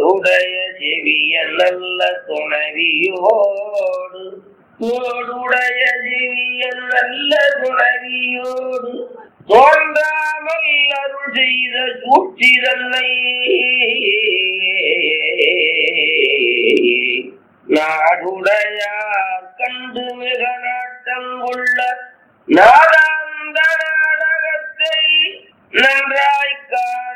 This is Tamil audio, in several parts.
தோடுடைய செவிய நல்ல துணவியோடு தோடுடைய செவிய நல்ல துணவியோடு தோன்றாமல் அருள் செய்த சூழ்ச்சிதன்னை நாடுடையார் கண்டு மிக நாட்டம் கொள்ள நாடாந்த நாடகத்தை நன்றாய் காண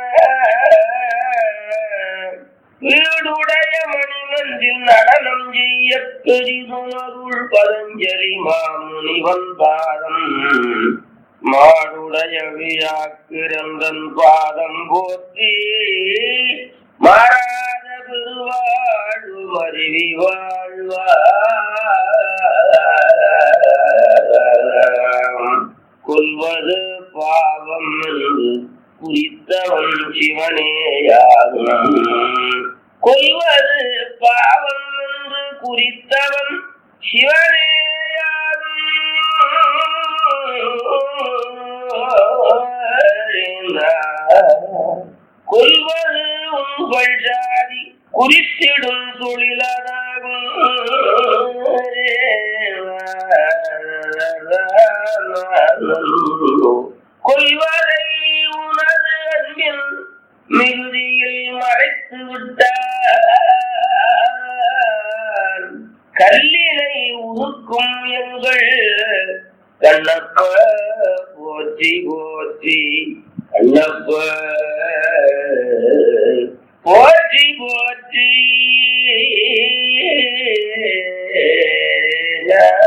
வீடுடைய மணிமன்றில் நடனம் செய்ய பெரிதுணருள் பதஞ்சலி மாமுனிவன் பாதம் மாடுடைய விழாக்கிரந்தன் பாதம் போற்றி மாறாத பெருவாழ்வு மருவி வாழ்வார் கொல்வது பாவம் என்று குறித்தவன் சிவனேயாகும் கொல்வது பாவம் என்று குறித்தவன் சிவனேயாகும் கொல்வது உங்கள் ஜாதி குறித்திடும் தொழிலதாகும் கொல்வதை உனது அன்பின் மிகுதியில் மறைத்து விட்டார் கல்லினை உருக்கும் எங்கள் கண்ணப்ப போற்றி போற்றி கண்ணப்ப போற்றி போற்றி